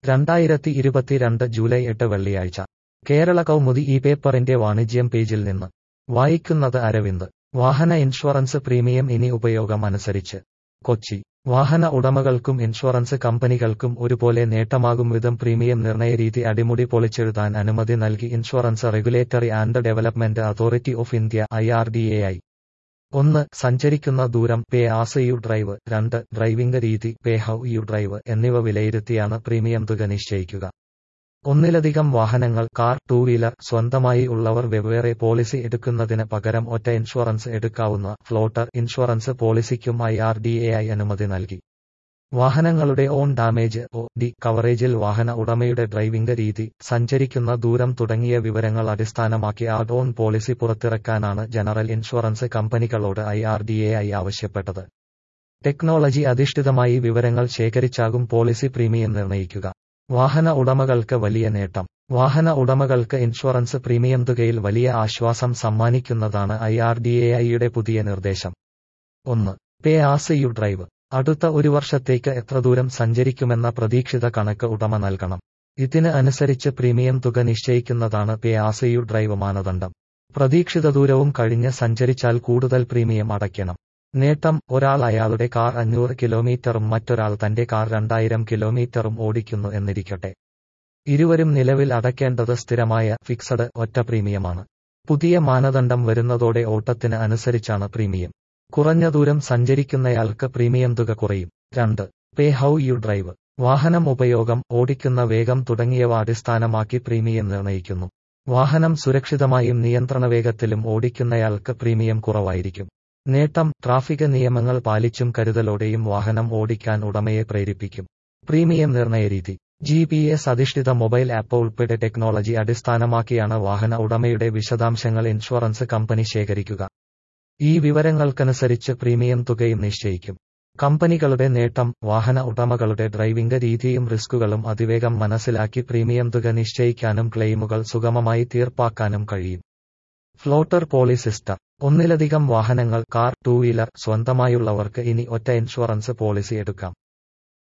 രണ്ടായിരത്തി ഇരുപത്തിരണ്ട് ജൂലൈ എട്ട് വെള്ളിയാഴ്ച കേരള കൗമുദി ഈ പേപ്പറിന്റെ വാണിജ്യം പേജിൽ നിന്ന് വായിക്കുന്നത് അരവിന്ദ് വാഹന ഇൻഷുറൻസ് പ്രീമിയം ഇനി ഉപയോഗം അനുസരിച്ച് കൊച്ചി വാഹന ഉടമകൾക്കും ഇൻഷുറൻസ് കമ്പനികൾക്കും ഒരുപോലെ നേട്ടമാകും വിധം പ്രീമിയം നിർണയരീതി അടിമുടി പൊളിച്ചെഴുതാൻ അനുമതി നൽകി insurance regulatory and development authority of India I R D A I ഒന്ന് സഞ്ചരിക്കുന്ന ദൂരം പേ ആസ് യു ഡ്രൈവ് രണ്ട് ഡ്രൈവിംഗ് രീതി പേ ഹൗ യു ഡ്രൈവ് എന്നിവ വിലയിരുത്തിയാണ് പ്രീമിയം തുക നിശ്ചയിക്കുക ഒന്നിലധികം വാഹനങ്ങൾ കാർ ടൂ വീലർ സ്വന്തമായി ഉള്ളവർ വെവ്വേറെ പോളിസി എടുക്കുന്നതിന് പകരം ഒറ്റ ഇൻഷുറൻസ് എടുക്കാവുന്ന ഫ്ലോട്ടർ ഇൻഷുറൻസ് പോളിസിക്കും I R D A I അനുമതി നൽകി വാഹനങ്ങളുടെ ഓൺ ഡാമേജ് ഒ ഡി കവറേജിൽ വാഹന ഉടമയുടെ ഡ്രൈവിംഗ് രീതി സഞ്ചരിക്കുന്ന ദൂരം തുടങ്ങിയ വിവരങ്ങൾ അടിസ്ഥാനമാക്കി ആഡ് ഓൺ പോളിസി പുറത്തിറക്കാനാണ് ജനറൽ ഇൻഷുറൻസ് കമ്പനികളോട് I R D A I ആവശ്യപ്പെട്ടത് ടെക്നോളജി അധിഷ്ഠിതമായി വിവരങ്ങൾ ശേഖരിച്ചാകും പോളിസി പ്രീമിയം നിർണ്ണയിക്കുക വാഹന ഉടമകൾക്ക് വലിയ നേട്ടം വാഹന ഉടമകൾക്ക് ഇൻഷുറൻസ് പ്രീമിയം തുകയിൽ വലിയ ആശ്വാസം സമ്മാനിക്കുന്നതാണ് ഐ ആർ ഡി എ ഐയുടെ പുതിയ നിർദ്ദേശം ഒന്ന് പേ ആസ് യു ഡ്രൈവ് അടുത്ത ഒരു വർഷത്തേക്ക് എത്ര ദൂരം സഞ്ചരിക്കുമെന്ന പ്രതീക്ഷിത കണക്ക് ഉടമ നൽകണം ഇതിന് അനുസരിച്ച് പ്രീമിയം തുക നിശ്ചയിക്കുന്നതാണ് പേ ആസ് യു ഡ്രൈവ് മാനദണ്ഡം പ്രതീക്ഷിത ദൂരവും കഴിഞ്ഞ് സഞ്ചരിച്ചാൽ കൂടുതൽ പ്രീമിയം അടയ്ക്കണം നേട്ടം ഒരാൾ അയാളുടെ കാർ അഞ്ഞൂറ് കിലോമീറ്ററും മറ്റൊരാൾ തന്റെ കാർ രണ്ടായിരം കിലോമീറ്ററും ഓടിക്കുന്നു എന്നിരിക്കട്ടെ ഇരുവരും നിലവിൽ അടയ്ക്കേണ്ടത് സ്ഥിരമായ ഫിക്സഡ് ഒറ്റ പ്രീമിയമാണ് പുതിയ മാനദണ്ഡം വരുന്നതോടെ ഓട്ടത്തിന് അനുസരിച്ചാണ് പ്രീമിയം കുറഞ്ഞ ദൂരം സഞ്ചരിക്കുന്നയാൾക്ക് പ്രീമിയം തുക കുറയും രണ്ട് പേ ഹൗ യു ഡ്രൈവ് വാഹനം ഉപയോഗം ഓടിക്കുന്ന വേഗം തുടങ്ങിയവ അടിസ്ഥാനമാക്കി പ്രീമിയം നിർണ്ണയിക്കുന്നു വാഹനം സുരക്ഷിതമായും നിയന്ത്രണ വേഗത്തിലും ഓടിക്കുന്നയാൾക്ക് പ്രീമിയം കുറവായിരിക്കും നേട്ടം ട്രാഫിക് നിയമങ്ങൾ പാലിച്ചും കരുതലോടെയും വാഹനം ഓടിക്കാൻ ഉടമയെ പ്രേരിപ്പിക്കും പ്രീമിയം നിർണയരീതി ജി പി എസ് അധിഷ്ഠിത മൊബൈൽ ആപ്പ് ഉൾപ്പെടെ ടെക്നോളജി അടിസ്ഥാനമാക്കിയാണ് വാഹന ഉടമയുടെ വിശദാംശങ്ങൾ ഇൻഷുറൻസ് കമ്പനി ശേഖരിക്കുക ഈ വിവരങ്ങൾക്കനുസരിച്ച് പ്രീമിയം തുകയും നിശ്ചയിക്കും കമ്പനികളുടെ നേട്ടം വാഹന ഉടമകളുടെ ഡ്രൈവിംഗ് രീതിയും റിസ്കുകളും അതിവേഗം മനസ്സിലാക്കി പ്രീമിയം തുക നിശ്ചയിക്കാനും ക്ലെയിമുകൾ സുഗമമായി തീർപ്പാക്കാനും കഴിയും ഫ്ലോട്ടർ പോളിസിസ്റ്റർ ഒന്നിലധികം വാഹനങ്ങൾ കാർ ടൂ വീലർ സ്വന്തമായുള്ളവർക്ക് ഇനി ഒറ്റ ഇൻഷുറൻസ് പോളിസി എടുക്കാം